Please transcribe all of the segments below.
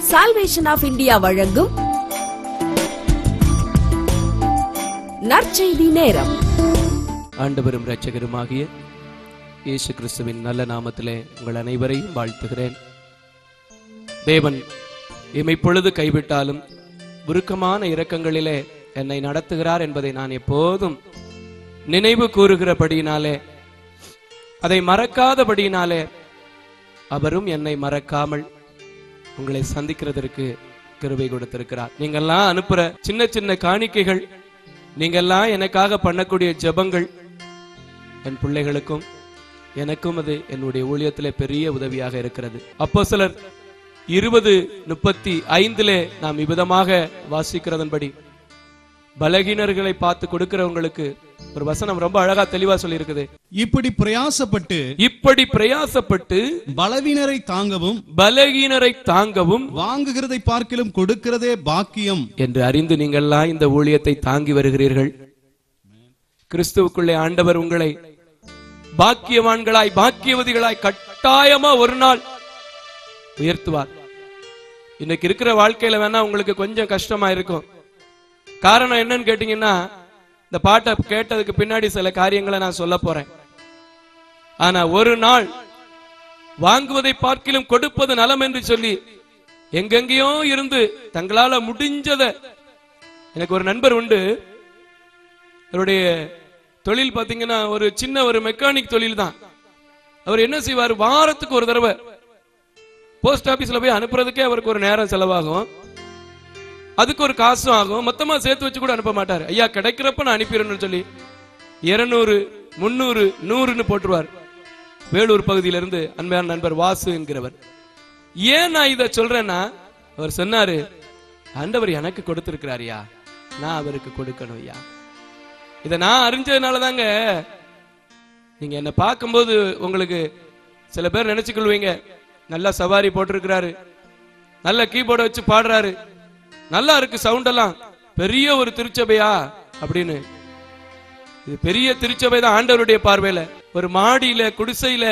Salvation of India வழங்கும் நற்செய்தி நேரம் ஆண்டவரும் இரட்சகருமாகிய இயேசு கிறிஸ்துவின் நல்ல நாமத்திலே உங்கள் அனைவரையும் வாழ்த்துகிறேன் தேவன் எம்மை பொழுது கைவிட்டாலும் உருக்கமான இரக்கங்களிலே என்னை நடத்துகிறார் என்பதை நான் எப்போதும் நினைவு கூறுகிறபடியினாலே அதை மறக்காதபடியினாலே அவரும் என்னை மறக்காமல் உங்களை சந்திக்கிறதற்கு கிருபை கொடுத்திருக்கிறார் நீங்கெல்லாம் அனுப்புற சின்ன சின்ன காணிக்கைகள் நீங்கெல்லாம் எனக்காக பண்ணக்கூடிய ஜெபங்கள் என் பிள்ளைகளுக்கும் எனக்கும் அது என்னுடைய ஊழியத்திலே பெரிய உதவியாக இருக்கிறது அப்போ சிலர் இருபது முப்பத்தி ஐந்திலே நாம் இவ்விதமாக வாசிக்கிறதன்படி பலகீனர்களை பார்த்து கொடுக்கிறவங்களுக்கு ஒரு வசனம் ரொம்ப அழகா தெளிவா சொல்லி இருக்குது இப்படி பிரயாசப்பட்டு இப்படி பிரயாசப்பட்டு பலவீனரை தாங்கவும் பலகீனரை தாங்கவும் வாங்குகிறதை பார்க்கிலும் கொடுக்கிறதே பாக்கியம் என்று அறிந்து நீங்கள்லாம் இந்த ஊழியத்தை தாங்கி வருகிறீர்கள் கிறிஸ்துவுக்குள்ளே ஆண்டவர் உங்களை பாக்கியவான்களாய் பாக்கியவதிகளாய் கட்டாயமா ஒரு நாள் உயர்த்துவார் இன்னைக்கு இருக்கிற வாழ்க்கையில வேணா உங்களுக்கு கொஞ்சம் கஷ்டமா இருக்கும் காரணம் என்னன்னு கேட்டீங்கன்னா இந்த பாட்டை கேட்டதுக்கு பின்னாடி சில காரியங்களை நான் சொல்ல போறேன் ஆனா ஒரு நாள் வாங்குவதை பார்க்கிலும் கொடுப்பது நலம் என்று சொல்லி எங்கெங்கேயோ இருந்து தங்களால முடிஞ்சத எனக்கு ஒரு நண்பர் உண்டு அவருடைய தொழில் பாத்தீங்கன்னா ஒரு சின்ன ஒரு மெக்கானிக் தொழில் தான் அவர் என்ன செய்வார் வாரத்துக்கு ஒரு தடவை போஸ்ட் ஆபீஸ்ல போய் அனுப்புறதுக்கே அவருக்கு ஒரு நேரம் செலவாகும் அதுக்கு ஒரு காசும் ஆகும் மொத்தமா சேர்த்து வச்சு கூட அனுப்ப மாட்டார் ஐயா கிடைக்கிறப்ப நான் அனுப்பிடுறேன்னு சொல்லி இருநூறு முன்னூறு நூறுன்னு போட்டுருவார் வேலூர் பகுதியிலிருந்து அன்பான நண்பர் வாசு என்கிறவர் ஏன் நான் இதை சொல்றேன்னா அவர் சொன்னாரு ஆண்டவர் எனக்கு கொடுத்திருக்கிறாரியா நான் அவருக்கு கொடுக்கணும் ஐயா இதை நான் அறிஞ்சதுனால தாங்க நீங்க என்ன பார்க்கும்போது உங்களுக்கு சில பேர் நினைச்சுக்கொள்வீங்க நல்லா சவாரி போட்டிருக்கிறாரு நல்ல கீபோர்டை வச்சு பாடுறாரு நல்லா இருக்கு சவுண்ட் எல்லாம் பெரிய ஒரு திருச்சபையா அப்படின்னு இது பெரிய திருச்சபை தான் ஆண்டவருடைய பார்வையில ஒரு மாடியில குடிசையில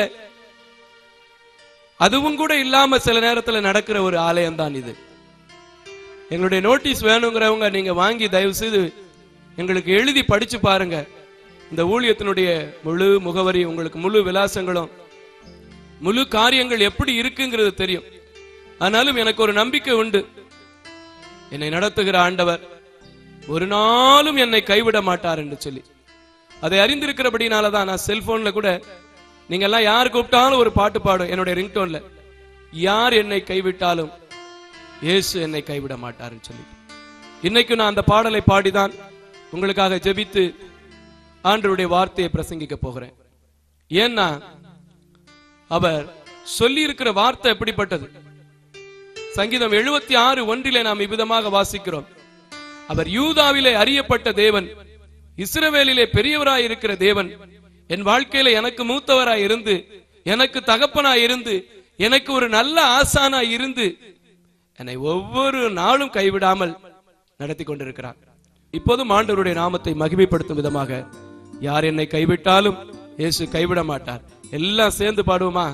அதுவும் கூட இல்லாம சில நேரத்துல நடக்கிற ஒரு ஆலயம் தான் இது எங்களுடைய நோட்டீஸ் வேணுங்கிறவங்க நீங்க வாங்கி தயவு செய்து எங்களுக்கு எழுதி படிச்சு பாருங்க இந்த ஊழியத்தினுடைய முழு முகவரி உங்களுக்கு முழு விலாசங்களும் முழு காரியங்கள் எப்படி இருக்குங்கிறது தெரியும் ஆனாலும் எனக்கு ஒரு நம்பிக்கை உண்டு என்னை நடத்துகிற ஆண்டவர் ஒரு நாளும் என்னை கைவிட மாட்டார் என்று சொல்லி அதை அறிந்திருக்கிறபடினால தான் நான் செல்போன்ல கூட நீங்க எல்லாம் யார் கூப்பிட்டாலும் ஒரு பாட்டு பாடும் என்னுடைய ரிங்டோன்ல யார் என்னை கைவிட்டாலும் இயேசு என்னை கைவிட மாட்டாருன்னு சொல்லி இன்னைக்கு நான் அந்த பாடலை பாடிதான் உங்களுக்காக ஜெபித்து ஆண்டவருடைய வார்த்தையை பிரசங்கிக்க போகிறேன் ஏன்னா அவர் சொல்லி இருக்கிற வார்த்தை எப்படிப்பட்டது சங்கீதம் எழுபத்தி ஆறு ஒன்றிலே நாம் இவ்விதமாக வாசிக்கிறோம் அவர் யூதாவிலே அறியப்பட்ட தேவன் இஸ்ரவேலிலே பெரியவராய் இருக்கிற தேவன் என் வாழ்க்கையில எனக்கு மூத்தவராய் இருந்து எனக்கு தகப்பனாய் இருந்து எனக்கு ஒரு நல்ல ஆசானாய் இருந்து என்னை ஒவ்வொரு நாளும் கைவிடாமல் நடத்தி கொண்டிருக்கிறார் இப்போதும் ஆண்டவருடைய நாமத்தை மகிமைப்படுத்தும் விதமாக யார் என்னை கைவிட்டாலும் இயேசு கைவிட மாட்டார் எல்லாம் சேர்ந்து பாடுவோமா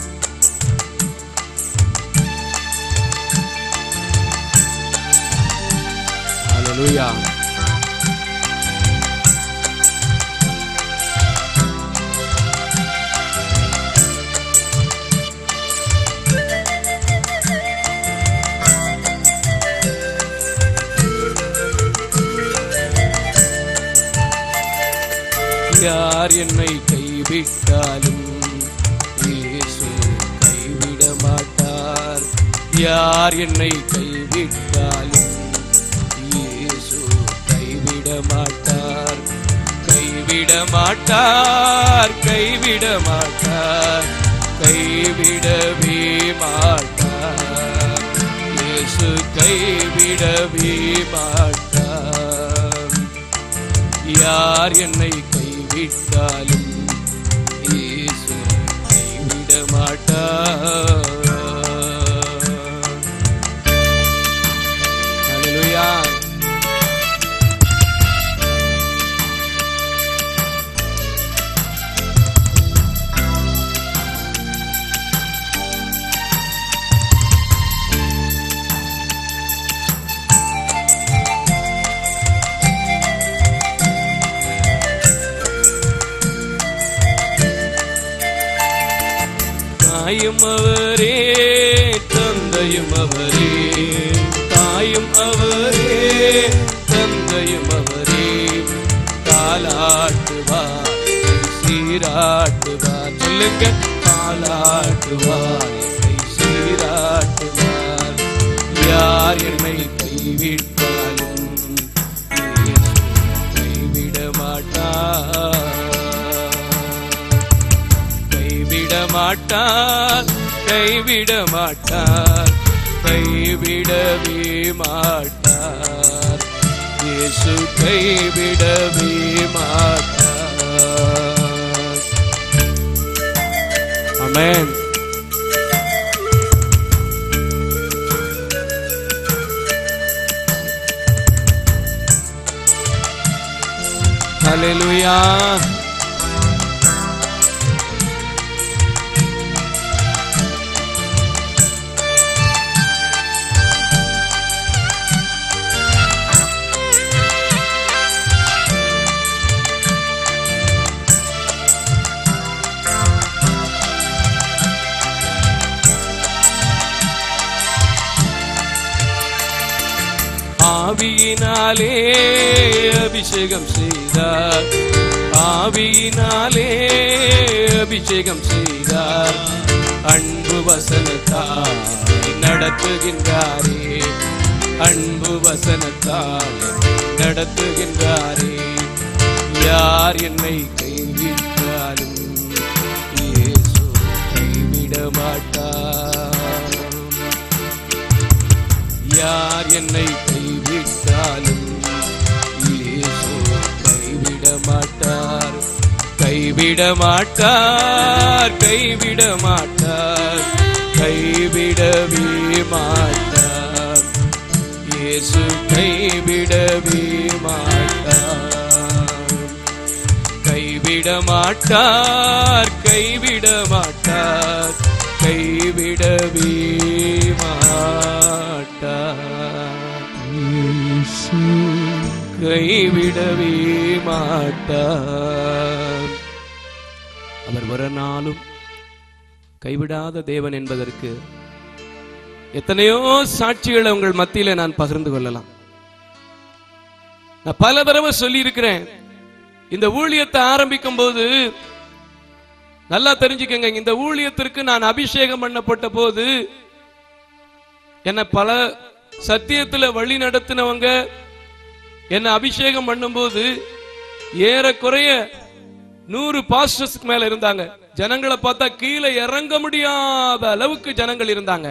Hallelujah. யார் என்னை கைவிட்டாலும் இயேசு கைவிட மாட்டார் யார் என்னை கைவிட்டாலும் இயேசு கைவிட மாட்டார் கைவிட மாட்டார் கைவிட மாட்டார் கைவிடவே மாட்டார் இயேசு கைவிடவே மாட்டார் யார் என்னை கைவிட்டாலும் இயேசு கைவிட மாட்டார் Hallelujah. அவரே தந்தையும் அவரே தாயும் அவரே தந்தையும் அவரே காலாட்டுவார் சீராட்டுவார் சொல்லுங்க காலாட்டுவார் என்னை சீராட்டுவார் யார் என்னை கைவிட்டாலும் இயேசு கைவிட மாட்டார் கைவிட மாட்டார் கைவிட மாட்டார் கைவிடவே மாட்டார் இயேசு கைவிடவே மாட்டார் ஆமென் ஹalleluya ஆவியினாலே அபிஷேகம் செய்தார் ஆவியினாலே அபிஷேகம் செய்தார் அன்பு வசனத்தால் நடத்துகின்றாரே அன்பு வசனத்தால் நடத்துகின்றாரே யார் என்னை கைவிட்டாலும் இயேசு கைவிட மாட்டார் யார் என்னை கைவிட்டாலும் இயேசு கைவிட மாட்டார் கைவிட மாட்டார் கைவிட மாட்டார் கைவிடவே மாட்டார் இயேசு கைவிடவே மாட்டார் கைவிட மாட்டார் கைவிட மாட்டார் கைவிடவே மாட்டார் இயேசு கைவிடவே மாட்டார் அவர் ஒரு நாளும் கைவிடாத தேவன் என்பதற்கு எத்தனையோ சாட்சிகளை உங்கள் மத்தியில நான் பகிர்ந்து கொள்ளலாம் நான் பல தடவை சொல்லி இருக்கிறேன் இந்த ஊழியத்தை ஆரம்பிக்கும் போது நல்லா தெரிஞ்சுக்கங்க இந்த ஊழியத்திற்கு நான் அபிஷேகம் பண்ணப்பட்ட போது என்னை பல சத்தியத்துல வழி நடத்தினவங்க என்னை அபிஷேகம் பண்ணும்போது ஏறக்குறைய நூறு பாஸ்டர்ஸ்க்கு மேல இருந்தாங்க ஜனங்களை பார்த்தா கீழே இறங்க முடியாத அளவுக்கு ஜனங்கள் இருந்தாங்க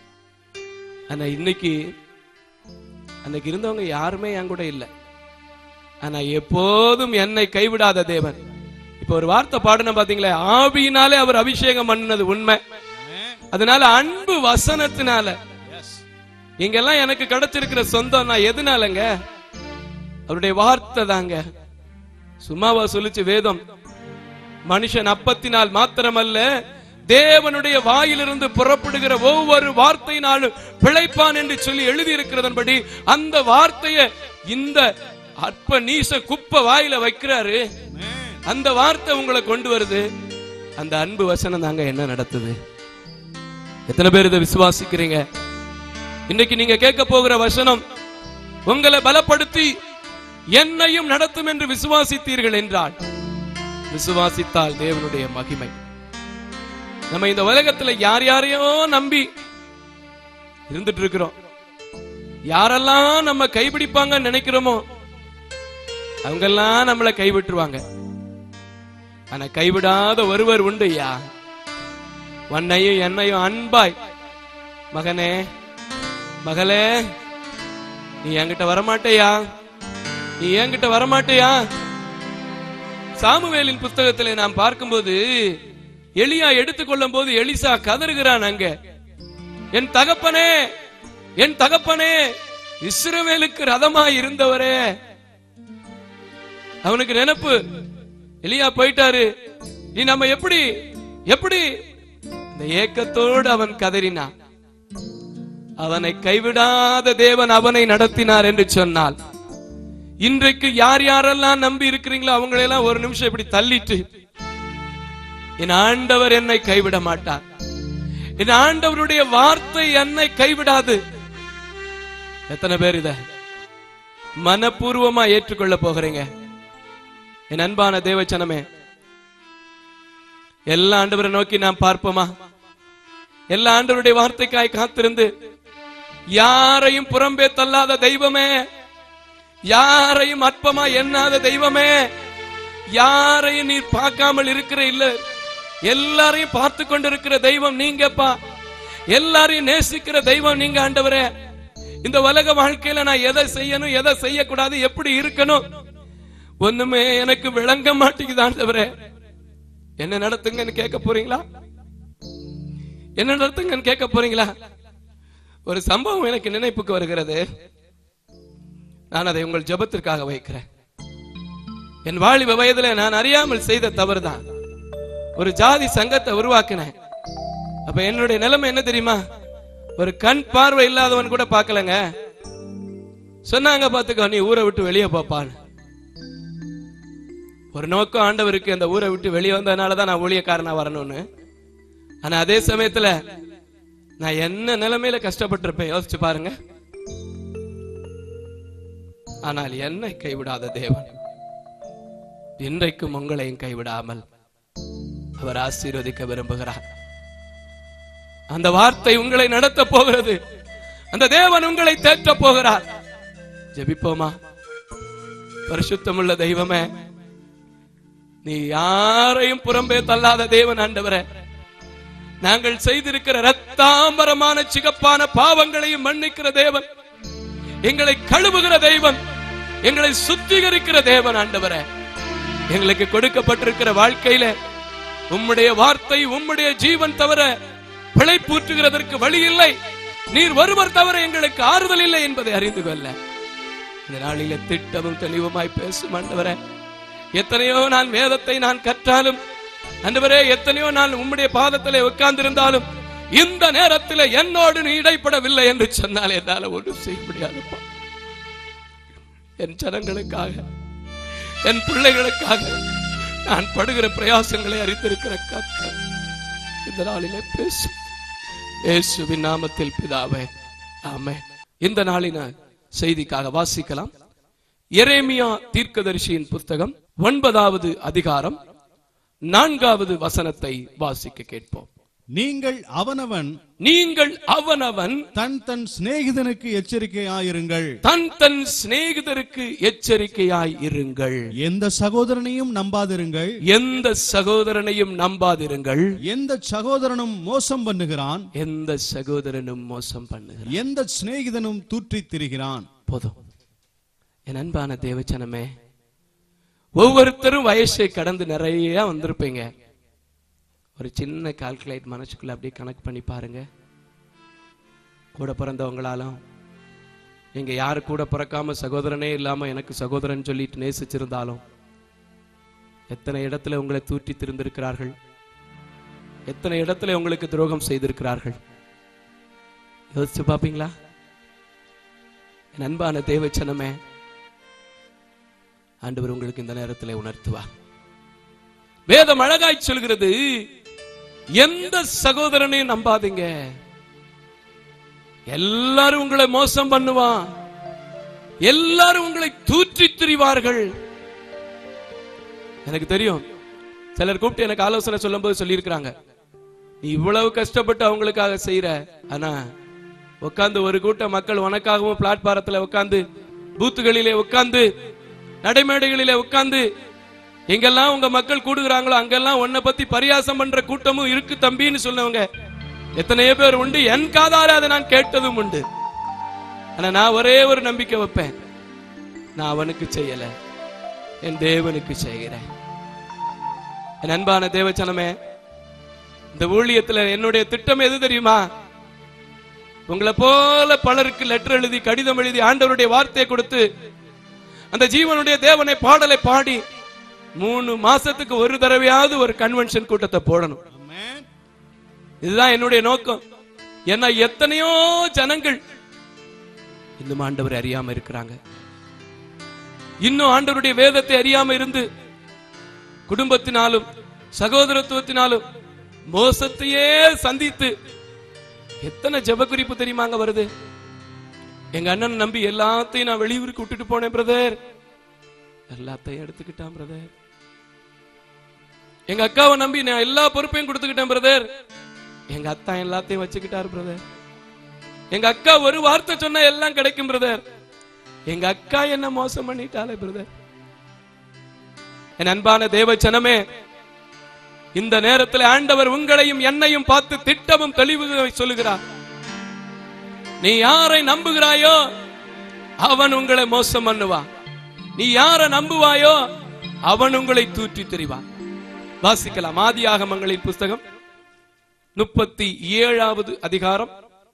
ஆனா இன்னைக்கு அன்னைக்கு இருந்தவங்க யாருமே என் கூட இல்லை ஆனா எப்போதும் என்னை கைவிடாத தேவன் இப்ப ஒரு வார்த்தை பாடணும் பாத்தீங்களா ஆவியினாலே அவர் அபிஷேகம் பண்ணது உண்மை அதனால அன்பு வசனத்தினால இங்கெல்லாம் எனக்கு கிடைச்சிருக்கிற சொந்தம் நான் எதுனாலங்க அவருடைய வார்த்தை தாங்க சும்மாவா சொல்லுச்சு வேதம் மனுஷன் அப்பத்தினால் மாத்திரமல்ல தேவனுடைய வாயிலிருந்து புறப்படுகிற ஒவ்வொரு வார்த்தையினாலும் பிழைப்பான் என்று சொல்லி எழுதி இருக்கிறதன்படி அந்த வார்த்தையை இந்த அற்ப நீச குப்பை வாயில வைக்கிறாரு அந்த வார்த்தை உங்களை கொண்டு வருது அந்த அன்பு வசனம் தாங்க என்ன நடத்துது எத்தனை பேர் இதை விசுவாசிக்கிறீங்க இன்னைக்கு நீங்க கேட்க போகிற வசனம் உங்களை பலப்படுத்தி என்னையும் நடத்தும் என்று விசுவாசித்தீர்கள் என்றால் விசுவாசித்தால் தேவனுடைய மகிமை நம்ம இந்த உலகத்துல யார் யாரையோ நம்பி இருந்துட்டு இருக்கிறோம் யாரெல்லாம் நம்ம கைப்பிடிப்பாங்கன்னு நினைக்கிறோமோ அவங்கெல்லாம் நம்மளை கைவிட்டுருவாங்க ஆனா கைவிடாத ஒருவர் உண்டு ஐயா உன்னையும் என்னையும் அன்பாய் மகனே மகளே நீ என்கிட்ட வரமாட்டேயா நீ என்கிட்ட வரமாட்டேயா சாமுவேலின் புத்தகத்திலே நாம் பார்க்கும்போது எலியா எடுத்துக்கொள்ளும் போது எலிசா கதறுகிறான் அங்க என் தகப்பனே என் தகப்பனே இஸ்ரவேலுக்கு ரதமா இருந்தவரே அவனுக்கு நினைப்பு எலியா போயிட்டாரு நீ நம்ம எப்படி எப்படி இந்த ஏக்கத்தோடு அவன் கதறினான் அவனை கைவிடாத தேவன் அவனை நடத்தினார் என்று சொன்னால் இன்றைக்கு யார் யாரெல்லாம் நம்பி இருக்கிறீங்களோ அவங்களெல்லாம் ஒரு நிமிஷம் இப்படி தள்ளிட்டு என் ஆண்டவர் என்னை கைவிட மாட்டார் என் ஆண்டவருடைய வார்த்தை என்னை கைவிடாது எத்தனை பேர் இத மனப்பூர்வமா ஏற்றுக்கொள்ள போகிறீங்க என் அன்பான தேவச்சனமே எல்லா ஆண்டவரை நோக்கி நாம் பார்ப்போமா எல்லா ஆண்டவருடைய வார்த்தைக்காய் காத்திருந்து யாரையும் புறம்பே தள்ளாத தெய்வமே யாரையும் அற்பமா எண்ணாத தெய்வமே யாரையும் நீ பார்க்காமல் இருக்கிற இல்ல எல்லாரையும் பார்த்து கொண்டிருக்கிற தெய்வம் நீங்கப்பா எல்லாரையும் நேசிக்கிற தெய்வம் நீங்க ஆண்டவரே இந்த உலக வாழ்க்கையில நான் எதை செய்யணும் எதை செய்யக்கூடாது எப்படி இருக்கணும் ஒண்ணுமே எனக்கு விளங்க மாட்டேங்குது ஆண்டவரே என்ன நடத்துங்கன்னு கேட்க போறீங்களா என்ன நடத்துங்கன்னு கேட்க போறீங்களா ஒரு சம்பவம் எனக்கு நினைப்புக்கு வருகிறது நான் அதை உங்கள் ஜெபத்திற்காக வைக்கிறேன் என் வாலிப வயதுல நான் அறியாமல் செய்த தவறுதான் ஒரு ஜாதி சங்கத்தை உருவாக்கினேன் அப்ப என்னுடைய நிலைமை என்ன தெரியுமா ஒரு கண் பார்வை இல்லாதவன் கூட பார்க்கலங்க சொன்னாங்க பாத்துக்கோ நீ ஊரை விட்டு வெளியே போப்பான்னு ஒரு நோக்கம் ஆண்டவருக்கு அந்த ஊரை விட்டு வெளியே வந்ததுனால தான் நான் ஊழியக்காரனா வரணும்னு ஆனா அதே சமயத்துல நான் என்ன நிலைமையில கஷ்டப்பட்டிருப்பேன் யோசிச்சு பாருங்க ஆனால் என்னை கைவிடாத தேவன் இன்றைக்கும் உங்களையும் கைவிடாமல் அவர் ஆசீர்வதிக்க விரும்புகிறார் அந்த வார்த்தை உங்களை நடத்த போகிறது அந்த தேவன் உங்களை தேற்ற போகிறார் ஜெபிப்போமா பரிசுத்தமுள்ள தெய்வமே நீ யாரையும் புறம்பே தள்ளாத தேவன் ஆண்டவரே நாங்கள் செய்திருக்கிற ரத்தாம்பரமான சிகப்பான பாவங்களையும் மன்னிக்கிற தேவன் எங்களை கழுவுகிற தெய்வன் எங்களை சுத்திகரிக்கிற தேவன் ஆண்டவரே எங்களுக்கு கொடுக்கப்பட்டிருக்கிற வாழ்க்கையில உம்முடைய வார்த்தை உம்முடைய ஜீவன் தவிர பிழைப்பூற்றுகிறதற்கு வழி இல்லை நீர் ஒருவர் தவிர எங்களுக்கு ஆறுதல் இல்லை என்பதை அறிந்து கொள்ள இந்த நாளில திட்டமும் தெளிவுமாய் பேசும் ஆண்டவரே எத்தனையோ நான் வேதத்தை நான் கற்றாலும் ஆண்டவரே எத்தனையோ நான் உம்முடைய பாதத்திலே உட்கார்ந்திருந்தாலும் இந்த நேரத்தில் என்னோடு நீ இடைப்படவில்லை என்று சொன்னால் என்னால ஒன்றும் செய்ய முடியாதுப்பா என் ஜனங்களுக்காக என் பிள்ளைகளுக்காக நான் படுகிற பிரயாசங்களை அறிந்திருக்கிற கர்த்தர் இந்த நாளிலே பேசும் இயேசுவின் நாமத்தில் பிதாவே ஆமே இந்த நாளின செய்திக்காக வாசிக்கலாம் எரேமியா தீர்க்கதரிசியின் புஸ்தகம் ஒன்பதாவது அதிகாரம் நான்காவது வசனத்தை வாசிக்க கேட்போம் நீங்கள் அவனவன் நீங்கள் அவனவன் தன் தன் சிநேகிதனுக்கு எச்சரிக்கையாயிருங்கள் தன் தன் சிநேகிதருக்கு எச்சரிக்கையாய் இருங்கள் எந்த சகோதரனையும் நம்பாதிருங்கள் எந்த சகோதரனையும் நம்பாதிருங்கள் எந்த சகோதரனும் மோசம் பண்ணுகிறான் எந்த சகோதரனும் மோசம் பண்ணுகிறார் எந்த சிநேகிதனும் தூற்றித் திரிகிறான் போதும் என் அன்பான தேவச்சனமே ஒவ்வொருத்தரும் வயசை கடந்து நிறைய வந்திருப்பீங்க ஒரு சின்ன கால்குலேட் மனசுக்குள்ள அப்படியே கணக்கு பண்ணி பாருங்க கூட பிறந்தவங்களாலும் நீங்க யாரு கூட பிறக்காம சகோதரனே இல்லாம எனக்கு சகோதரன் சொல்லிட்டு நேசிச்சிருந்தாலும் எத்தனை இடத்துல உங்களை தூற்றி திருந்திருக்கிறார்கள் எத்தனை இடத்துல உங்களுக்கு துரோகம் செய்திருக்கிறார்கள் யோசிச்சு பாப்பீங்களா என் அன்பான தேவச்சனமே ஆண்டவர் உங்களுக்கு இந்த நேரத்தில் உணர்த்துவார் வேதம் அழகாய் சொல்கிறது எந்த சகோதரனையும் நம்பாதீங்க எல்லாரும் உங்களை மோசம் பண்ணுவான் எல்லாரும் உங்களை தூற்றி திரிவார்கள் எனக்கு தெரியும் சிலர் கூப்பிட்டு எனக்கு ஆலோசனை சொல்லும்போது சொல்லியிருக்கிறாங்க நீ இவ்வளவு கஷ்டப்பட்டு அவங்களுக்காக செய்யற ஆனா உட்கார்ந்து ஒரு கூட்ட மக்கள் உனக்காகவும் பிளாட்பாரத்துல உட்கார்ந்து பூத்துகளிலே உட்கார்ந்து நடைமேடைகளிலே உட்கார்ந்து எங்கெல்லாம் உங்க மக்கள் கூடுகிறாங்களோ அங்கெல்லாம் உன்னை பத்தி பரியாசம் பண்ற கூட்டமும் இருக்கு தம்பின்னு சொன்னவங்க எத்தனையோ பேர் உண்டு என் காதால அதை நான் கேட்டதும் உண்டு ஆனா நான் ஒரே ஒரு நம்பிக்கை வைப்பேன் நான் அவனுக்கு செய்யல என் தேவனுக்கு செய்கிறேன் என் அன்பான தேவச்சனமே இந்த ஊழியத்துல என்னுடைய திட்டம் எது தெரியுமா உங்களை போல பலருக்கு லெட்டர் எழுதி கடிதம் எழுதி ஆண்டவருடைய வார்த்தையை கொடுத்து அந்த ஜீவனுடைய தேவனை பாடலை பாடி மூணு மாசத்துக்கு ஒரு தடவையாவது ஒரு கன்வென்ஷன் கூட்டத்தை போடணும் இதுதான் என்னுடைய நோக்கம் ஏன்னா எத்தனையோ ஜனங்கள் இன்னும் ஆண்டவர் அறியாம இருக்கிறாங்க இன்னும் ஆண்டவருடைய வேதத்தை அறியாம இருந்து குடும்பத்தினாலும் சகோதரத்துவத்தினாலும் மோசத்தையே சந்தித்து எத்தனை ஜெப குறிப்பு தெரியுமாங்க வருது எங்க அண்ணன் நம்பி எல்லாத்தையும் நான் வெளியூருக்கு விட்டுட்டு போனேன் பிரதர் எல்லாத்தையும் எடுத்துக்கிட்டான் பிரதர் எங்க அக்காவை நம்பி நான் எல்லா பொறுப்பையும் கொடுத்துக்கிட்டேன் பிரதர் எங்க அத்தா எல்லாத்தையும் வச்சுக்கிட்டாரு பிரதர் எங்க அக்கா ஒரு வார்த்தை சொன்னா எல்லாம் கிடைக்கும் பிரதர் எங்க அக்கா என்ன மோசம் பண்ணிட்டாலே பிரதர் என் அன்பான தேவச்சனமே இந்த நேரத்தில் ஆண்டவர் உங்களையும் என்னையும் பார்த்து திட்டமும் தெளிவு சொல்லுகிறார் நீ யாரை நம்புகிறாயோ அவன் உங்களை மோசம் பண்ணுவான் நீ யாரை நம்புவாயோ அவன் உங்களை தூற்றி தெரிவான் வாசிக்கலாம் ஆதியாகமங்களின் புஸ்தகம் முப்பத்தி ஏழாவது அதிகாரம்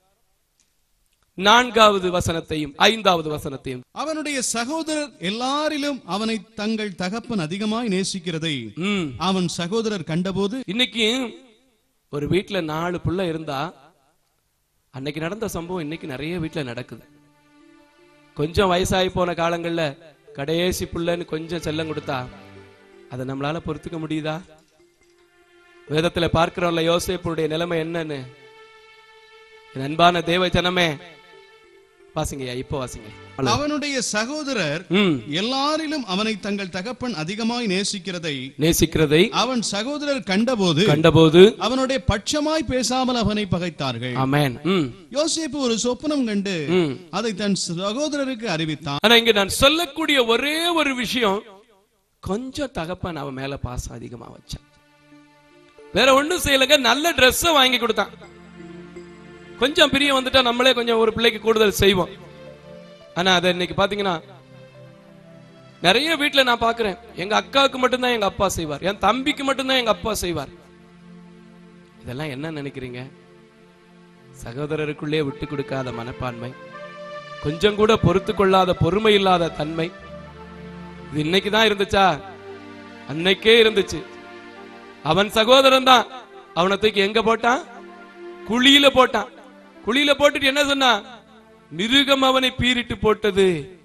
நான்காவது வசனத்தையும் ஐந்தாவது வசனத்தையும் அவனுடைய சகோதரர் எல்லாரிலும் அவனை தங்கள் தகப்பன் அதிகமாய் நேசிக்கிறதை ம். அவன் சகோதரர் கண்டபோது இன்னைக்கு ஒரு வீட்ல நாலு புள்ள இருந்தா அன்னைக்கு நடந்த சம்பவம் இன்னைக்கு நிறைய வீட்ல நடக்குது கொஞ்சம் வயசாகி போன காலங்கள்ல கடைசி புள்ளன்னு கொஞ்சம் செல்லம் கொடுத்தா அதை நம்மளால பொறுத்துக்க முடியுதா வேதத்துல பார்க்கிறோம்ல யோசேப்புடைய நிலைமை என்னன்னு என் அன்பான தேவ ஜனமே வாசிங்கய்யா இப்போ வாசிங்க அவனுடைய சகோதரர் ம் எல்லாரிலும் அவனை தங்கள் தகப்பன் அதிகமாய் நேசிக்கிறதை நேசிக்கிறதை அவன் சகோதரர் கண்டபோது கண்டபோது அவனுடைய பட்சமாய் பேசாமல் அவனை பகைத்தார்கள் ஆமென் ம் யோசேப்பு ஒரு சொப்பனம் கண்டு ம் அதை தன் சகோதரருக்கு அறிவித்தான் ஆனா இங்க நான் சொல்லக்கூடிய ஒரே ஒரு விஷயம் கொஞ்சம் தகப்பன் அவன் மேல பாசம் அதிகமா வச்சான் வேற ஒண்ணும் செய்யலங்க நல்ல Dress வாங்கி கொடுத்தான் கொஞ்சம் பிரியம் வந்துட்டா நம்மளே கொஞ்சம் ஒரு பிள்ளைக்கு கூடுதல் செய்வோம் ஆனா அதை இன்னைக்கு பாத்தீங்கன்னா நிறைய வீட்ல நான் பாக்குறேன் எங்க அக்காவுக்கு மட்டும்தான் எங்க அப்பா செய்வார் என் தம்பிக்கு மட்டும்தான் எங்க அப்பா செய்வார் இதெல்லாம் என்ன நினைக்கிறீங்க சகோதரருக்குள்ளே விட்டு கொடுக்காத மனப்பான்மை கொஞ்சம் கூட பொறுத்து கொள்ளாத பொறுமை இல்லாத தன்மை இது இன்னைக்கு தான் இருந்துச்சா அன்னைக்கே இருந்துச்சு அவன் சகோதரன் தான் அவனை தூக்கி எங்க போட்டான் குழியில போட்டான் குழியில போட்டுட்டு என்ன சொன்னா மிருகம் அவனை பீறிட்டு போட்டது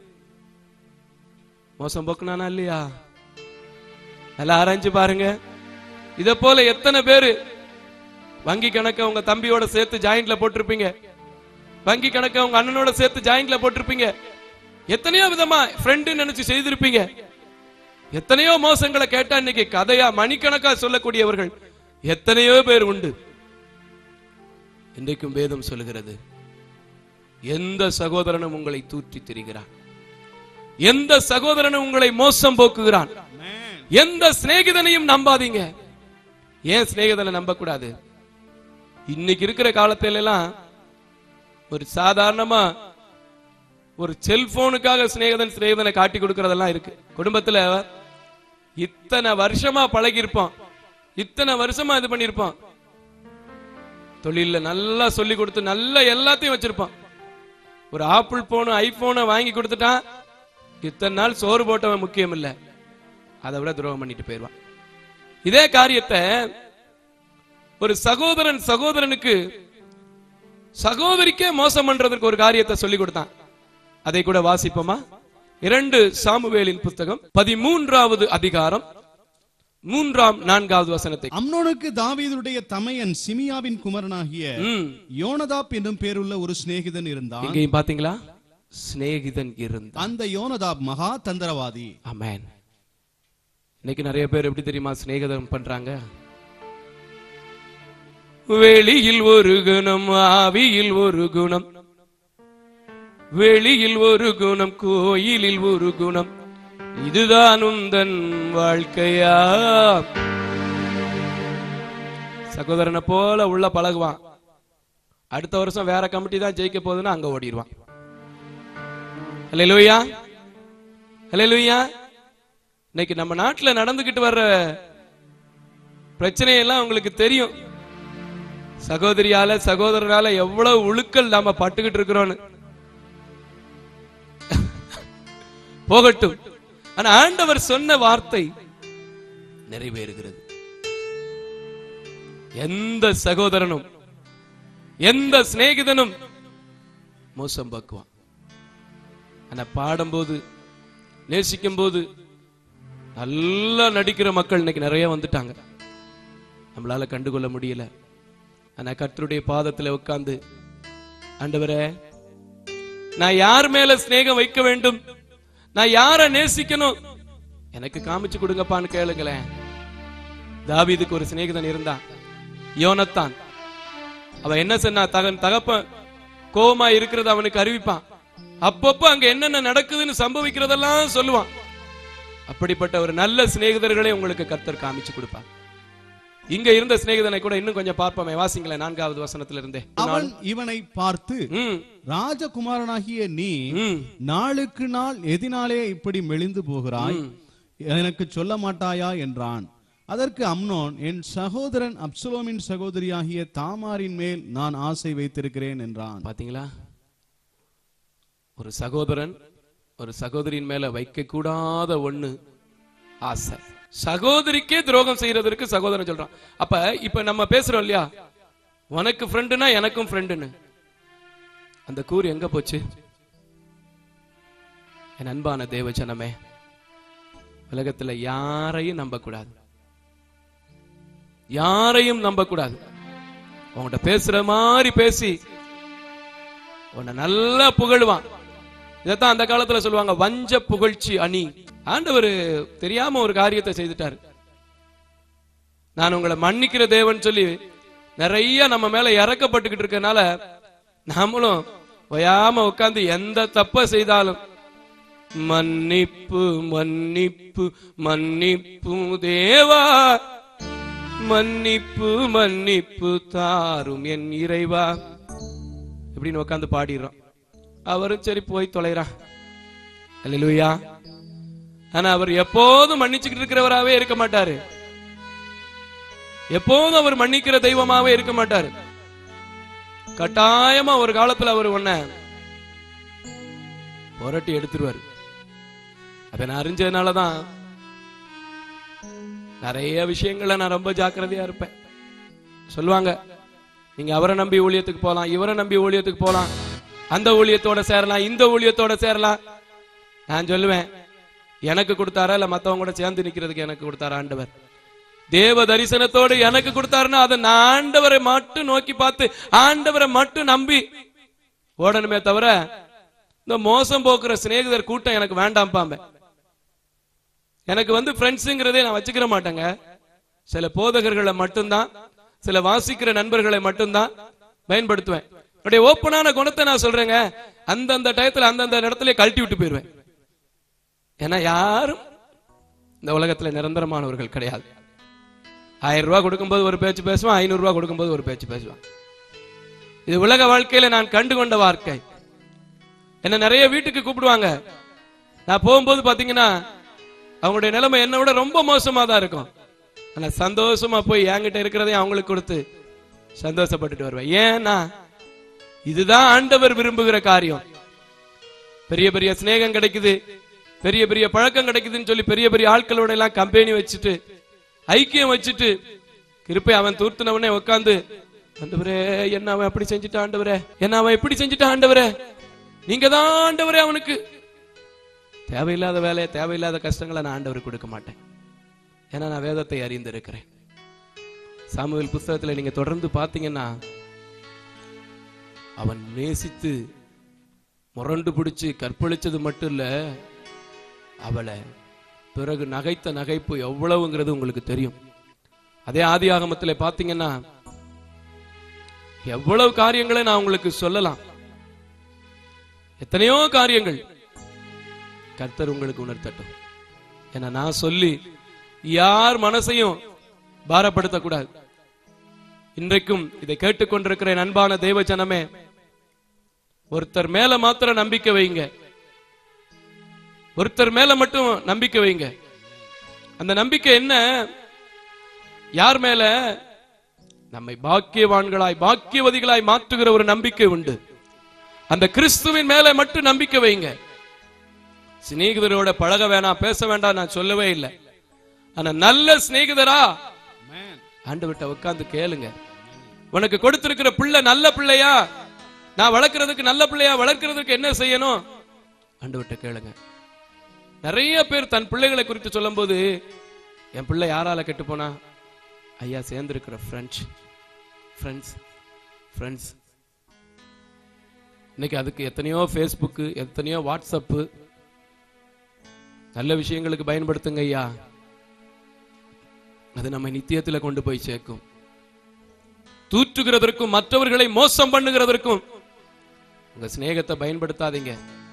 மோசம் போக்குனானா இல்லையா நல்லா ஆராய்ஞ்சு பாருங்க இத போல எத்தனை பேரு வங்கி கணக்க உங்க தம்பியோட சேர்த்து ஜாயிண்ட்ல போட்டிருப்பீங்க வங்கி கணக்க உங்க அண்ணனோட சேர்த்து ஜாயிண்ட்ல போட்டிருப்பீங்க எத்தனையோ விதமா ஃப்ரெண்டு நினைச்சு செய்திருப்பீங்க எத்தனையோ மோசங்களை கேட்டா இன்னைக்கு கதையா மணிக்கணக்கா சொல்லக்கூடியவர்கள் எத்தனையோ பேர் உண்டு இன்றைக்கும் வேதம் சொல்லுகிறது எந்த சகோதரனும் உங்களை தூற்றி திரிகிறான் எந்த சகோதரனும் உங்களை மோசம் போக்குகிறான் எந்த சிநேகிதனையும் நம்பாதீங்க ஏன் சிநேகிதனை நம்ப கூடாது இன்னைக்கு இருக்கிற காலத்துல எல்லாம் ஒரு சாதாரணமா ஒரு செல்போனுக்காக சிநேகிதன் சிநேகிதனை காட்டி கொடுக்கறதெல்லாம் இருக்கு குடும்பத்துல இத்தனை வருஷமா பழகி இருப்போம் இத்தனை வருஷமா இது பண்ணிருப்போம் தொழில்ல நல்லா சொல்லி கொடுத்து நல்லா எல்லாத்தையும் வச்சிருப்பான் ஒரு ஆப்பிள் போனு ஐபோனை வாங்கி கொடுத்துட்டான் இத்தனை நாள் சோறு போட்டவன் முக்கியம் இல்ல அதை விட துரோகம் பண்ணிட்டு போயிடுவான் இதே காரியத்தை ஒரு சகோதரன் சகோதரனுக்கு சகோதரிக்கே மோசம் பண்றதுக்கு ஒரு காரியத்தை சொல்லி கொடுத்தான் அதை கூட வாசிப்போமா இரண்டு சாமுவேலின் புஸ்தகம் பதிமூன்றாவது அதிகாரம் மூன்றாம் நான்காவது வசனத்தை அம்னோனுக்கு தாவீதுடைய தமையன் சிமியாவின் குமரனாகிய ம். யோனதாப் என்னும் பேருள்ள ஒரு சிநேகிதன் இருந்தான் இங்கேயும் பாத்தீங்களா சிநேகிதன் இருந்தான் அந்த யோனதாப் மகா தந்திரவாதி அமேன் இன்னைக்கு நிறைய பேர் எப்படி தெரியுமா சிநேகிதம் பண்றாங்க வெளியில் ஒரு குணம் ஆவியில் ஒரு குணம் வெளியில் ஒரு குணம் கோயிலில் ஒரு குணம் இதுதான் உந்தன் வாழ்க்கையா சகோதரனை போல உள்ள பழகுவான் அடுத்த வருஷம் வேற கமிட்டி தான் ஜெயிக்க போகுதுன்னா அங்க ஓடிடுவான் ஹalleluya ஹalleluya இன்னைக்கு நம்ம நாட்டுல நடந்துகிட்டு வர்ற பிரச்சனையெல்லாம் உங்களுக்கு தெரியும் சகோதரியால சகோதரரால எவ்வளவு உழுக்கல் நாம பட்டுக்கிட்டு இருக்கிறோம்னு போகட்டும் ஆனா ஆண்டவர் சொன்ன வார்த்தை நிறைவேறுகிறது எந்த சகோதரனும் எந்த சிநேகிதனும் மோசம் பாக்குவான் ஆனா பாடும்போது நேசிக்கும் போது நல்லா நடிக்கிற மக்கள் இன்னைக்கு நிறைய வந்துட்டாங்க நம்மளால கண்டுகொள்ள முடியல ஆனா கர்த்தருடைய பாதத்துல உட்கார்ந்து ஆண்டவரே நான் யார் மேல சிநேகம் வைக்க வேண்டும் நான் யார நேசிக்கணும் எனக்கு காமிச்சு கொடுங்கப்பான்னு கேளுங்களேன் தாவீதுக்கு ஒரு சிநேகிதன் இருந்தான் யோனத்தான் அவன் என்ன சொன்னா தகன் தகப்பன் கோவமா இருக்கிறத அவனுக்கு அறிவிப்பான் அப்பப்போ அங்க என்னென்ன நடக்குதுன்னு சம்பவிக்கிறதெல்லாம் சொல்லுவான் அப்படிப்பட்ட ஒரு நல்ல சிநேகிதர்களை உங்களுக்கு கர்த்தர் காமிச்சு கொடுப்பார் இங்க இருந்த சிநேகிதனை கூட இன்னும் கொஞ்சம் பார்ப்போமே வாசிங்களேன் நான்காவது வசனத்துல இருந்தே அவன் இவனை பார்த்து ம், ராஜகுமாரனாகிய நீ ம், நாளுக்கு நாள் எதினாலே இப்படி மெலிந்து போகிறாய் எனக்கு சொல்ல மாட்டாயா என்றான் அதற்கு அம்னோன் என் சகோதரன் அப்சலோமின் சகோதரியாகிய தாமாரின் மேல் நான் ஆசை வைத்திருக்கிறேன் என்றான் பாத்தீங்களா ஒரு சகோதரன் ஒரு சகோதரியின் மேல வைக்க கூடாத ஒண்ணு ஆசை சகோதரிக்கே துரோகம் செய்யறதற்கு சகோதரன் சொல்றான் அப்ப இப்ப நம்ம பேசுறோம் இல்லையா உனக்கு ஃப்ரெண்டுனா எனக்கும் ஃப்ரெண்டுன்னு அந்த கூறு எங்க போச்சு என் அன்பான தேவஜனமே உலகத்துல யாரையும் நம்ப கூடாது யாரையும் நம்ப கூடாது உன்கிட்ட பேசுற மாதிரி பேசி உன்னை நல்லா புகழுவான் இதைத்தான் அந்த காலத்துல சொல்லுவாங்க வஞ்ச புகழ்ச்சி அணி ஆண்டவர் தெரியாம ஒரு காரியத்தை செய்துட்டாரு நான் உங்களை மன்னிக்கிற தேவன் சொல்லி நிறைய நம்ம மேல இறக்கப்பட்டுக்கிட்டு இருக்கனால நாமளும் ஓயாம உட்கார்ந்து எந்த தப்ப செய்தாலும் மன்னிப்பு மன்னிப்பு மன்னிப்பு தேவா மன்னிப்பு மன்னிப்பு தாரும் என் இறைவா இப்படின்னு உட்காந்து பாடிடுறோம் அவரும் சரி போய் தொலைறான் அல்லேலூயா ஆனா அவர் எப்போதும் மன்னிச்சுக்கிட்டு இருக்கிறவராவே இருக்க மாட்டாரு எப்போதும் அவர் மன்னிக்கிற தெய்வமாவே இருக்க மாட்டாரு கட்டாயமா ஒரு காலத்துல அவர் உன்ன புரட்டி எடுத்துருவாரு அப்ப நான் அறிஞ்சதுனாலதான் நிறைய விஷயங்களை நான் ரொம்ப ஜாக்கிரதையா இருப்பேன் சொல்லுவாங்க நீங்க அவரை நம்பி ஊழியத்துக்கு போலாம் இவரை நம்பி ஊழியத்துக்கு போலாம் அந்த ஊழியத்தோட சேரலாம் இந்த ஊழியத்தோட சேரலாம் நான் சொல்லுவேன் எனக்கு கொடுத்தாரா இல்ல மத்தவங்க கூட சேர்ந்து நிக்கிறதுக்கு எனக்கு கொடுத்தாரா ஆண்டவர் தேவ தரிசனத்தோடு எனக்கு கொடுத்தாருன்னா அதை நான் ஆண்டவரை மட்டும் நோக்கி பார்த்து ஆண்டவரை மட்டும் நம்பி ஓடணுமே தவிர இந்த மோசம் போக்குற சிநேகிதர் கூட்டம் எனக்கு வேண்டாம் பாம்பேன் எனக்கு வந்து ஃப்ரெண்ட்ஸுங்கிறதே நான் வச்சுக்கிற மாட்டேங்க சில போதகர்களை மட்டும்தான் சில வாசிக்கிற நண்பர்களை மட்டும்தான் பயன்படுத்துவேன் என்னுடைய ஓப்பனான குணத்தை நான் சொல்றேங்க அந்தந்த டயத்துல அந்தந்த இடத்துல கழட்டி விட்டு போயிருவேன் ஏன்னா யாரும் இந்த உலகத்துல நிரந்தரமானவர்கள் கிடையாது ஆயிரம் ரூபாய் கொடுக்கும்போது ஒரு பேச்சு பேசுவான் ஐநூறு ரூபாய் கொடுக்கும்போது ஒரு பேச்சு பேசுவான் இது உலக வாழ்க்கையில நான் கண்டு கொண்ட வாழ்க்கை என்ன நிறைய வீட்டுக்கு கூப்பிடுவாங்க நான் போகும்போது பாத்தீங்கன்னா அவங்களுடைய நிலைமை என்னை விட ரொம்ப மோசமா தான் இருக்கும் ஆனா சந்தோஷமா போய் என்கிட்ட இருக்கிறதையும் அவங்களுக்கு கொடுத்து சந்தோஷப்பட்டுட்டு வருவேன் ஏன்னா இதுதான் ஆண்டவர் விரும்புகிற காரியம் பெரிய பெரிய சிநேகம் கிடைக்குது பெரிய பெரிய பழக்கம் கிடைக்குதுன்னு சொல்லி பெரிய பெரிய ஆட்களோட எல்லாம் கம்பெனி வச்சுட்டு ஐக்கியம் வச்சுட்டு கிருப்பை அவன் தூர்த்துனவனே உட்காந்து ஆண்டவரே என்ன அவன் அப்படி செஞ்சுட்டான் ஆண்டவரே என்ன அவன் எப்படி செஞ்சுட்டான் ஆண்டவரே நீங்க தான் ஆண்டவரே அவனுக்கு தேவையில்லாத வேலையை தேவையில்லாத கஷ்டங்களை நான் ஆண்டவருக்கு கொடுக்க மாட்டேன் ஏன்னா நான் வேதத்தை அறிந்திருக்கிறேன் சாமுவேல் புஸ்தகத்துல நீங்க தொடர்ந்து பாத்தீங்கன்னா அவன் நேசித்து முரண்டு பிடிச்சு கற்பழிச்சது மட்டும் இல்ல அவளை பிறகு நகைத்த நகைப்பு எவ்வளவுங்கிறது உங்களுக்கு தெரியும் அதே ஆதி ஆகமத்துல பாத்தீங்கன்னா எவ்வளவு காரியங்களை நான் உங்களுக்கு சொல்லலாம் எத்தனையோ காரியங்கள் கர்த்தர் உங்களுக்கு உணர்த்தட்டும் ஏன்னா நான் சொல்லி யார் மனசையும் பாரப்படுத்தக்கூடாது இன்றைக்கும் இதை கேட்டுக்கொண்டிருக்கிற என் அன்பான தெய்வ ஜனமே ஒருத்தர் மேல மாத்திரம் நம்பிக்கை வைங்க ஒருத்தர் மேல மட்டும் நம்பிக்கை வைங்க அந்த நம்பிக்கை என்ன யார் மேல நம்மை பாக்கியவான்களாய் பாக்கியவதிகளாய் மாற்றுகிற ஒரு நம்பிக்கை உண்டு அந்த கிறிஸ்துவின் மேல மட்டும் நம்பிக்கை வைங்க சிநேகிதரோட பழக வேணாம் பேச வேண்டாம் நான் சொல்லவே இல்லை ஆனா நல்ல சிநேகிதரா ஆண்டவர்கிட்ட உட்கார்ந்து கேளுங்க உனக்கு கொடுத்திருக்கிற பிள்ளை நல்ல பிள்ளையா நான் வளர்க்கறதுக்கு நல்ல பிள்ளையா வளர்க்கறதுக்கு என்ன செய்யணும் ஆண்டவர்கிட்ட கேளுங்க நிறைய பேர் தன் பிள்ளைகளை குறித்து சொல்லும்போது என் பிள்ளை யாரால கெட்டு போனா ஐயா சேர்ந்திருக்கிற ஃப்ரெண்ட்ஸ் ஃப்ரெண்ட்ஸ் ஃப்ரெண்ட்ஸ் இன்னைக்கு அதுக்கு எத்தனையோ ஃபேஸ்புக்கு எத்தனையோ வாட்ஸ்அப்பு நல்ல விஷயங்களுக்கு பயன்படுத்துங்க ஐயா அது நம்ம நித்தியத்துல கொண்டு போய் சேர்க்கும் தூற்றுகிறதற்கும் மற்றவர்களை மோசம் பண்ணுகிறதற்கும் உங்க சிநேகத்தை பயன்படுத்தாதீங்க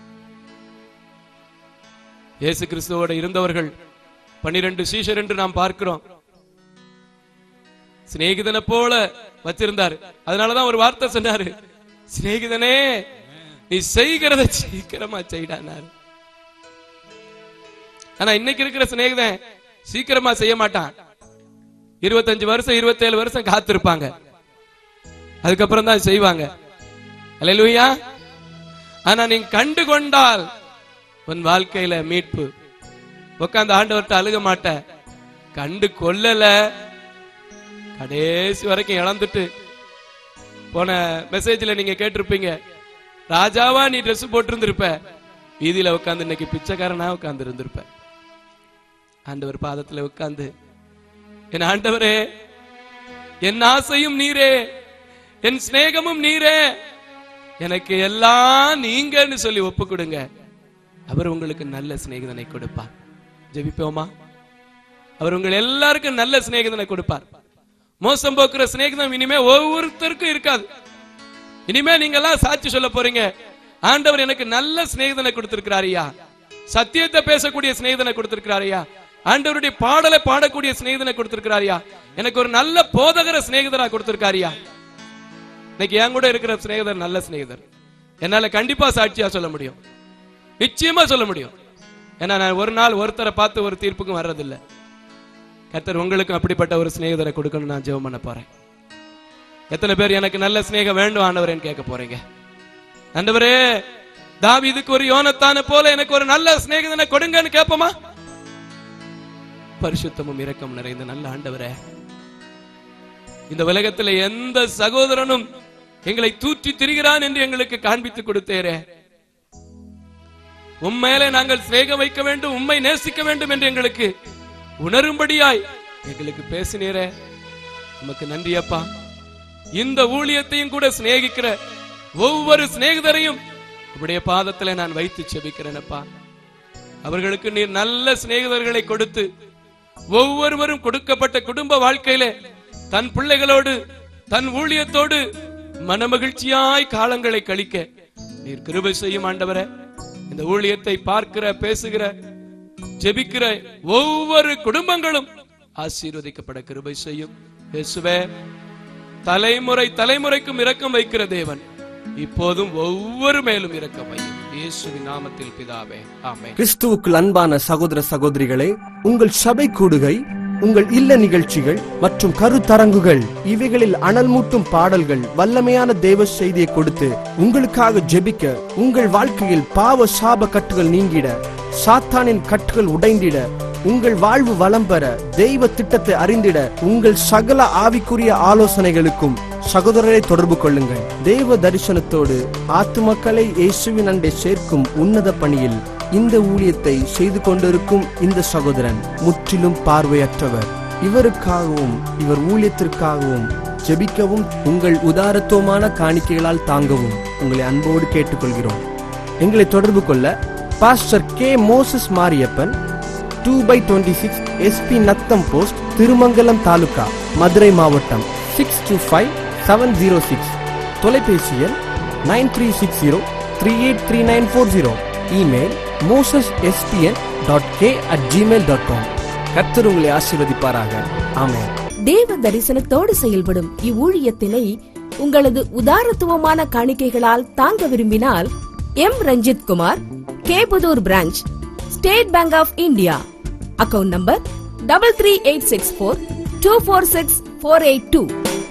இயேசு கிறிஸ்துவோட இருந்தவர்கள் பன்னிரண்டு சீஷர் என்று நாம் பார்க்கிறோம் சிநேகிதனை போல வச்சிருந்தாரு அதனாலதான் ஒரு வார்த்தை சொன்னாரு சிநேகிதனே நீ செய்கிறத சீக்கிரமா செய்டானாரு ஆனா இன்னைக்கு இருக்கிற சிநேகிதன் சீக்கிரமா செய்ய மாட்டான் இருபத்தஞ்சு வருஷம் இருபத்தேழு வருஷம் காத்திருப்பாங்க அதுக்கப்புறம் தான் செய்வாங்க அல்லேலூயா ஆனா நீ கண்டு கொண்டால் உன் வாழ்க்கையில மீட்பு உட்காந்து ஆண்டவர்கிட்ட அழுக மாட்ட கண்டு கொல்லல கடைசி வரைக்கும் இழந்துட்டு போன மெசேஜ்ல நீங்க கேட்டிருப்பீங்க ராஜாவா நீ Dress போட்டிருந்திருப்ப வீதியில உட்காந்து இன்னைக்கு பிச்சைக்காரனா உட்கார்ந்து இருந்திருப்ப ஆண்டவர் பாதத்துல உட்கார்ந்து என் ஆண்டவரே என் ஆசையும் நீரே என் சிநேகமும் நீரே எனக்கு எல்லாம் நீங்கன்னு சொல்லி ஒப்பு கொடுங்க அவர் உங்களுக்கு நல்ல சிநேகிதனை கொடுப்பார் ஜெபிப்போமா அவர் உங்கள் எல்லாருக்கும் நல்ல சிநேகிதனை கொடுப்பார் மோசம் போக்குற சிநேகிதம் இனிமே ஒவ்வொருத்தருக்கும் இருக்காது இனிமே நீங்க எல்லாம் சாட்சி சொல்ல போறீங்க ஆண்டவர் எனக்கு நல்ல சிநேகிதனை கொடுத்திருக்கிறாரியா சத்தியத்தை பேசக்கூடிய சிநேகிதனை கொடுத்திருக்கிறாரியா ஆண்டவருடைய பாடலை பாடக்கூடிய சிநேகிதனை கொடுத்திருக்கிறாரியா எனக்கு ஒரு நல்ல போதகர சிநேகிதரா கொடுத்திருக்காரியா இன்னைக்கு என் கூட இருக்கிற சிநேகிதர் நல்ல சிநேகிதர் என்னால கண்டிப்பா சாட்சியா சொல்ல முடியும் நிச்சயமா சொல்ல முடியும் ஏன்னா நான் ஒரு நாள் ஒருத்தரை பார்த்து ஒரு தீர்ப்புக்கும் வர்றதில்லை கர்த்தர் உங்களுக்கும் அப்படிப்பட்ட ஒரு சிநேகிதரை கொடுக்கணும் நான் ஜெபம் பண்ண போறேன் எத்தனை பேர் எனக்கு நல்ல சிநேகம் வேண்டும் ஆண்டவரேன்னு கேட்க போறீங்க ஆண்டவரே தாவீதுக்கு ஒரு யோனத்தான போல எனக்கு ஒரு நல்ல சிநேகிதனை கொடுங்கன்னு கேட்போமா பரிசுத்தமும் இரக்கம் நிறைந்த நல்ல ஆண்டவரே இந்த உலகத்துல எந்த சகோதரனும் எங்களை தூற்றி திரிகிறான் என்று எங்களுக்கு காண்பித்து கொடுத்தேரே உண்மையிலே நாங்கள் சிநேகம் வைக்க வேண்டும் உண்மை நேசிக்க வேண்டும் என்று எங்களுக்கு உணரும்படியாய் எங்களுக்கு பேசினீரே நமக்கு நன்றி அப்பா இந்த ஊழியத்தையும் கூட சிநேகிக்கிற ஒவ்வொரு சிநேகிதரையும் உடைய பாதத்துல நான் வைத்து செபிக்கிறேன் அப்பா அவர்களுக்கு நீர் நல்ல சிநேகிதர்களை கொடுத்து ஒவ்வொருவரும் கொடுக்கப்பட்ட குடும்ப வாழ்க்கையில தன் பிள்ளைகளோடு தன் ஊழியத்தோடு மனமகிழ்ச்சியாய் காலங்களை கழிக்க நீர் கிருபை செய்யும் ஆண்டவரே இந்த ஊழியத்தை பார்க்கிற பேசுகிற ஜெபிக்கிற ஒவ்வொரு குடும்பங்களும் ஆசீர்வதிக்கப்பட கிருபை செய்யும் இயேசுவே தலைமுறை தலைமுறைக்கும் இரக்கம் வைக்கிற தேவன் இப்போதும் ஒவ்வொரு மேலும் இரக்கம் வையும் இயேசுவின் நாமத்தில் பிதாவே ஆமென் கிறிஸ்துவுக்குள் அன்பான சகோதர சகோதரிகளே உங்கள் சபை கூடுகை உங்கள் இல்ல நிகழ்ச்சிகள் மற்றும் கருத்தரங்குகள் இவைகளில் அனல் மூட்டும் பாடல்கள் வல்லமையான தேவ செய்தியை கொடுத்து உங்களுக்காக ஜெபிக்க உங்கள் வாழ்க்கையில் பாவ சாப கட்டுகள் நீங்கிட சாத்தானின் கட்டுகள் உடைந்திட உங்கள் வாழ்வு வளம் பெற தெய்வ திட்டத்தை அறிந்திட உங்கள் சகல ஆவிக்குரிய ஆலோசனைகளுக்கும் சகோதரரை தொடர்பு கொள்ளுங்கள் தெய்வ தரிசனத்தோடு ஆத்துமக்களை இயேசுவின் அண்டை சேர்க்கும் உன்னத பணியில் இந்த ஊழியத்தை செய்து கொண்டிருக்கும் இந்த சகோதரன் முற்றிலும் பார்வையற்றவர் இவருக்காகவும் இவர் ஊழியத்திற்காகவும் ஜெபிக்கவும் உங்கள் உதாரத்துவமான காணிக்கைகளால் தாங்கவும் உங்களை அன்போடு கேட்டுக்கொள்கிறோம் எங்களை தொடர்பு கொள்ள pastor K Moses Mariyappan two by twenty six S P Natham post Thirumangalam taluka Madurai மாவட்டம் six two five seven zero six தொலைபேசி எண் nine three six zero three eight three nine four zero email Moses S P N dot K at Gmail dot com கர்த்தர் உங்களை ஆசீர்வதிப்பாராக ஆமென் தேவ தரிசனத்தோடு செயல்படும் இவ்வூழியத்தினை உங்களது உதாரத்துவமான காணிக்கைகளால் தாங்க விரும்பினால் M Ranjith Kumar K Pudur branch State Bank of India account number double three eight six four two four six four eight two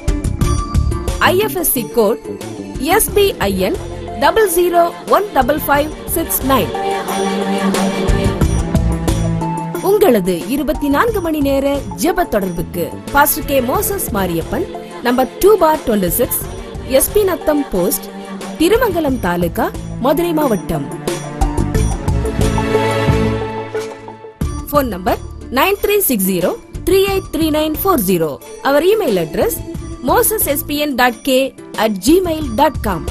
I F S C code S B I N double zero one double five six nine உங்களது இருபத்தி நான்கு மணி நேர ஜெப தொடர்புக்கு pastor K Moses Mariyappan number two by twenty six S P Natham post Thirumangalam taluka Madurai மாவட்டம் phone number nine three six zero three eight three nine four zero அவர் email address Moses S P N dot K at Gmail dot com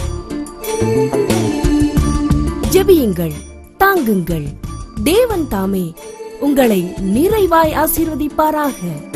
ஜெபியுங்கள் தாங்குங்கள் தேவன் தாமே உங்களை நிறைவாய் ஆசீர்வதிப்பாராக